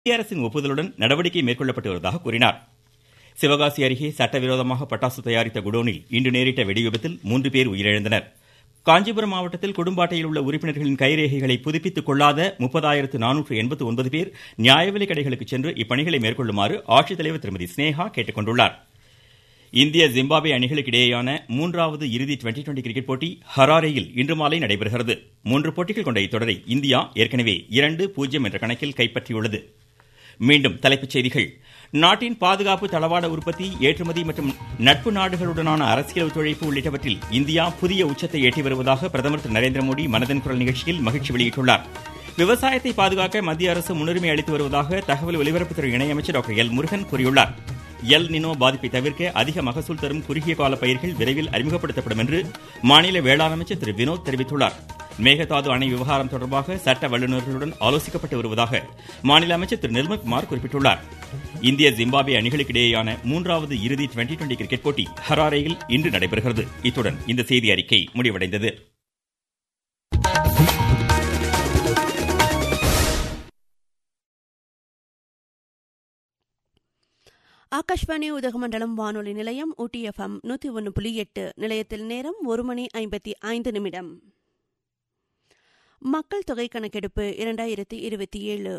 மத்திய அரசின் ஒப்புதலுடன் நடவடிக்கை மேற்கொள்ளப்பட்டு வருவதாக கூறினார் சிவகாசி அருகே சட்டவிரோதமாக பட்டாசு தயாரித்த குடோனில் இன்று நேரிட்ட வெடிவிபத்தில் மூன்று பேர் உயிரிழந்தனர் காஞ்சிபுரம் மாவட்டத்தில் குடும்பாட்டையில் உள்ள உறுப்பினர்களின் கைரேகைகளை புதுப்பித்துக் கொள்ளாத முப்பதாயிரத்து நானூற்று எண்பத்து ஒன்பது பேர் நியாயவிலை கடைகளுக்கு சென்று இப்பணிகளை மேற்கொள்ளுமாறு ஆட்சித்தலைவர் திருமதி ஸ்னேகா கேட்டுக்கொண்டுள்ளார் இந்திய ஜிம்பாப்வே அணிகளுக்கு இடையேயான மூன்றாவது இறுதி டுவெண்டி டுவெண்டி கிரிக்கெட் போட்டி ஹராரேயில் இன்று மாலை நடைபெறுகிறது மூன்று போட்டிகள் கொண்ட இத்தொடரை இந்தியா ஏற்கனவே இரண்டு பூஜ்ஜியம் என்ற கணக்கில் கைப்பற்றியுள்ளது மீண்டும் தலைப்புச் செய்திகள் நாட்டின் பாதுகாப்பு தளவாட உற்பத்தி ஏற்றுமதி மற்றும் நட்பு நாடுகளுடனான அரசியல் ஒத்துழைப்பு உள்ளிட்டவற்றில் இந்தியா புதிய உச்சத்தை எட்டி வருவதாக பிரதமர் திரு நரேந்திர மோடி மனதின் குரல் நிகழ்ச்சியில் மகிழ்ச்சி வெளியிட்டுள்ளார் விவசாயத்தை பாதுகாக்க மத்திய அரசு முன்னுரிமை அளித்து வருவதாக தகவல் ஒலிபரப்புத்துறை இணையமைச்சர் டாக்டர் எல் முருகன் கூறியுள்ளார் எல் நினோ பாதிப்பை தவிர்க்க அதிக மகசூல் தரும் குறுகிய கால பயிர்கள் விரைவில் அறிமுகப்படுத்தப்படும் என்று மாநில வேளாண் அமைச்சர் திரு வினோத் தெரிவித்துள்ளார் மேகதாது அணை விவகாரம் தொடர்பாக சட்ட வல்லுநர்களுடன் ஆலோசிக்கப்பட்டு வருவதாக மாநில அமைச்சர் திரு நிர்மல்குமார் குறிப்பிட்டுள்ளார் இந்திய ஜிம்பாப்வே அணிகளுக்கு இடையேயான மூன்றாவது இறுதி டுவெண்டி டுவெண்டி கிரிக்கெட் போட்டி ஹராரேயில் இன்று நடைபெறுகிறது இத்துடன் இந்த செய்தி அறிக்கை முடிவடைந்தது ஆகாஷ்வாணி உதகமண்டலம் வானொலி நிலையம் ஊட்டி எஃப்எம் நூற்றி ஒன்று புள்ளி எட்டு நிலையத்தில் நேரம் ஒரு மணி ஐம்பத்தி ஐந்து நிமிடம் மக்கள் தொகை கணக்கெடுப்பு இரண்டாயிரத்தி இருபத்தி ஏழு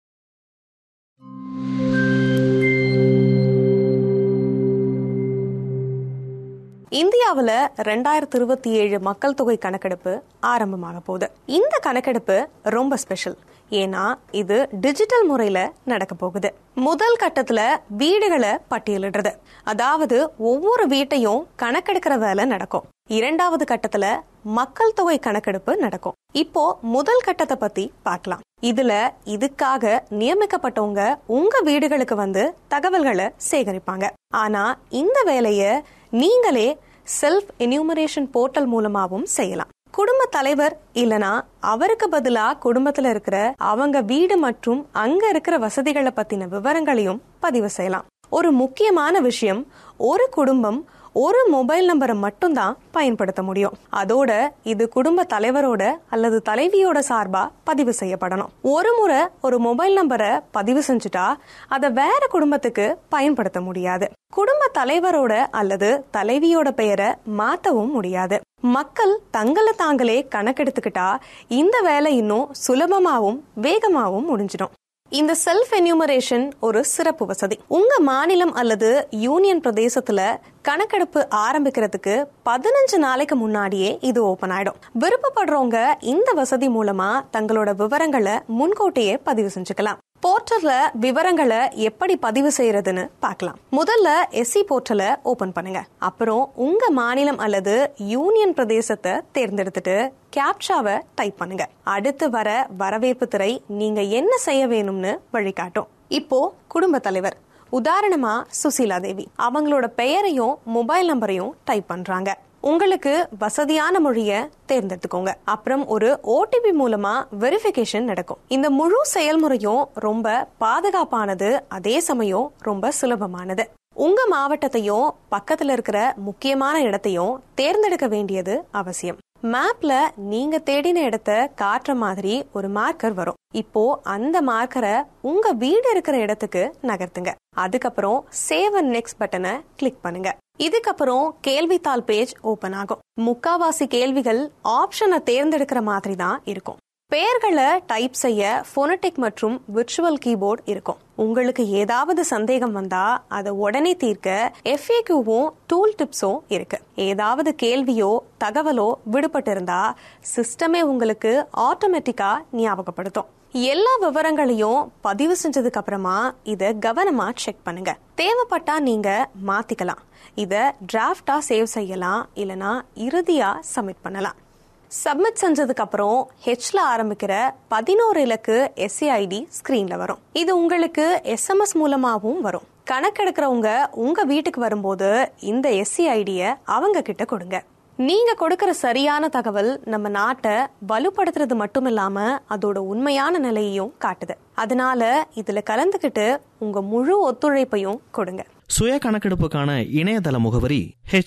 இந்தியாவில் ரெண்டாயிரத்தி இருபத்தி ஏழு மக்கள் தொகை கணக்கெடுப்பு ஆரம்பமாக போகுது இந்த கணக்கெடுப்பு ரொம்ப ஸ்பெஷல் ஏன்னா இது டிஜிட்டல் முறையில நடக்க போகுது முதல் கட்டத்துல வீடுகளை பட்டியலிடுறது அதாவது ஒவ்வொரு வீட்டையும் கணக்கெடுக்கிற வேலை நடக்கும் இரண்டாவது கட்டத்துல மக்கள் தொகை கணக்கெடுப்பு நடக்கும் இப்போ முதல் கட்டத்தை பத்தி பார்க்கலாம் இதுல இதுக்காக நியமிக்கப்பட்டவங்க உங்க வீடுகளுக்கு வந்து தகவல்களை சேகரிப்பாங்க ஆனா இந்த வேலைய நீங்களே செல்ஃப் என்யூமரேஷன் போர்ட்டல் மூலமாவும் செய்யலாம் குடும்ப தலைவர் இல்லனா அவருக்கு பதிலா குடும்பத்துல இருக்கிற அவங்க வீடு மற்றும் அங்க இருக்கிற வசதிகளை பத்தின விவரங்களையும் பதிவு செய்யலாம் ஒரு முக்கியமான விஷயம் ஒரு குடும்பம் ஒரு மொபைல் நம்பரை மட்டும்தான் பயன்படுத்த முடியும் அதோட இது குடும்ப தலைவரோட அல்லது தலைவியோட சார்பா பதிவு செய்யப்படணும் ஒரு முறை ஒரு மொபைல் நம்பரை பதிவு செஞ்சுட்டா அதை வேற குடும்பத்துக்கு பயன்படுத்த முடியாது குடும்ப தலைவரோட அல்லது தலைவியோட பெயரை மாத்தவும் முடியாது மக்கள் தங்களை தாங்களே கணக்கெடுத்துக்கிட்டா இந்த வேலை இன்னும் சுலபமாவும் வேகமாவும் முடிஞ்சிடும் இந்த செல்ஃப் என்யூமரேஷன் ஒரு சிறப்பு வசதி உங்க மாநிலம் அல்லது யூனியன் பிரதேசத்துல கணக்கெடுப்பு ஆரம்பிக்கிறதுக்கு பதினஞ்சு நாளைக்கு முன்னாடியே இது ஓபன் ஆயிடும் விருப்பப்படுறவங்க இந்த வசதி மூலமா தங்களோட விவரங்களை முன்கூட்டியே பதிவு செஞ்சுக்கலாம் போர்ட்டல்ல விவரங்களை எப்படி பதிவு செய்யறதுன்னு பார்க்கலாம் முதல்ல எஸ்சி போர்ட்டலை ஓபன் பண்ணுங்க அப்புறம் உங்க மாநிலம் அல்லது யூனியன் பிரதேசத்தை தேர்ந்தெடுத்துட்டு கேப்சாவை டைப் பண்ணுங்க அடுத்து வர வரவேற்பு திரை நீங்க என்ன செய்ய வேணும்னு வழிகாட்டும் இப்போ குடும்ப தலைவர் உதாரணமா சுசீலா தேவி அவங்களோட பெயரையும் மொபைல் நம்பரையும் டைப் பண்றாங்க உங்களுக்கு வசதியான மொழிய தேர்ந்தெடுத்துக்கோங்க அப்புறம் ஒரு ஓடிபி மூலமா வெரிஃபிகேஷன் நடக்கும் இந்த முழு செயல்முறையும் ரொம்ப பாதுகாப்பானது அதே சமயம் ரொம்ப சுலபமானது உங்க மாவட்டத்தையும் பக்கத்துல இருக்கிற முக்கியமான இடத்தையும் தேர்ந்தெடுக்க வேண்டியது அவசியம் மேப்ல நீங்க தேடின இடத்த காட்டுற மாதிரி ஒரு மார்க்கர் வரும் இப்போ அந்த மார்க்கரை உங்க வீடு இருக்கிற இடத்துக்கு நகர்த்துங்க அதுக்கப்புறம் சேவ் அண்ட் நெக்ஸ்ட் பட்டனை கிளிக் பண்ணுங்க இதுக்கப்புறம் கேள்வித்தாள் பேஜ் ஓபன் ஆகும் முக்காவாசி கேள்விகள் ஆப்ஷனை தேர்ந்தெடுக்கிற மாதிரி தான் இருக்கும் பெயர்களை டைப் செய்ய போனடிக் மற்றும் விர்ச்சுவல் கீபோர்டு இருக்கும் உங்களுக்கு ஏதாவது சந்தேகம் வந்தா அதை உடனே தீர்க்க எஃப்ஏக்யூவும் டூல் டிப்ஸும் இருக்கு ஏதாவது கேள்வியோ தகவலோ விடுபட்டு இருந்தா சிஸ்டமே உங்களுக்கு ஆட்டோமேட்டிக்கா ஞாபகப்படுத்தும் எல்லா விவரங்களையும் பதிவு செஞ்சதுக்கு அப்புறமா இத கவனமா செக் பண்ணுங்க தேவைப்பட்டா நீங்க மாத்திக்கலாம் இத டிராஃப்டா சேவ் செய்யலாம் இல்லனா இறுதியா சப்மிட் பண்ணலாம் சப்மிட் செஞ்சதுக்கு அப்புறம் ஹெச்ல ஆரம்பிக்கிற பதினோரு இலக்கு எஸ்ஏஐடி ஸ்கிரீன்ல வரும் இது உங்களுக்கு எஸ்எம்எஸ் மூலமாவும் வரும் கணக்கெடுக்கிறவங்க உங்க வீட்டுக்கு வரும்போது இந்த எஸ்சிஐடிய அவங்க கிட்ட கொடுங்க நீங்க கொடுக்கிற சரியான தகவல் நம்ம நாட்டை வலுப்படுத்துறது மட்டும் இல்லாம அதோட உண்மையான நிலையையும் காட்டுது அதனால இதுல கலந்துகிட்டு உங்க முழு ஒத்துழைப்பையும் கொடுங்க சுய கணக்கெடுப்புக்கான இணையதள முகவரி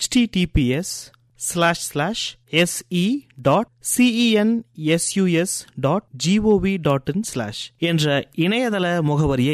https slash slash SE dot CENSUS dot GOV dot in slash என்ற இணையதள முகவரியை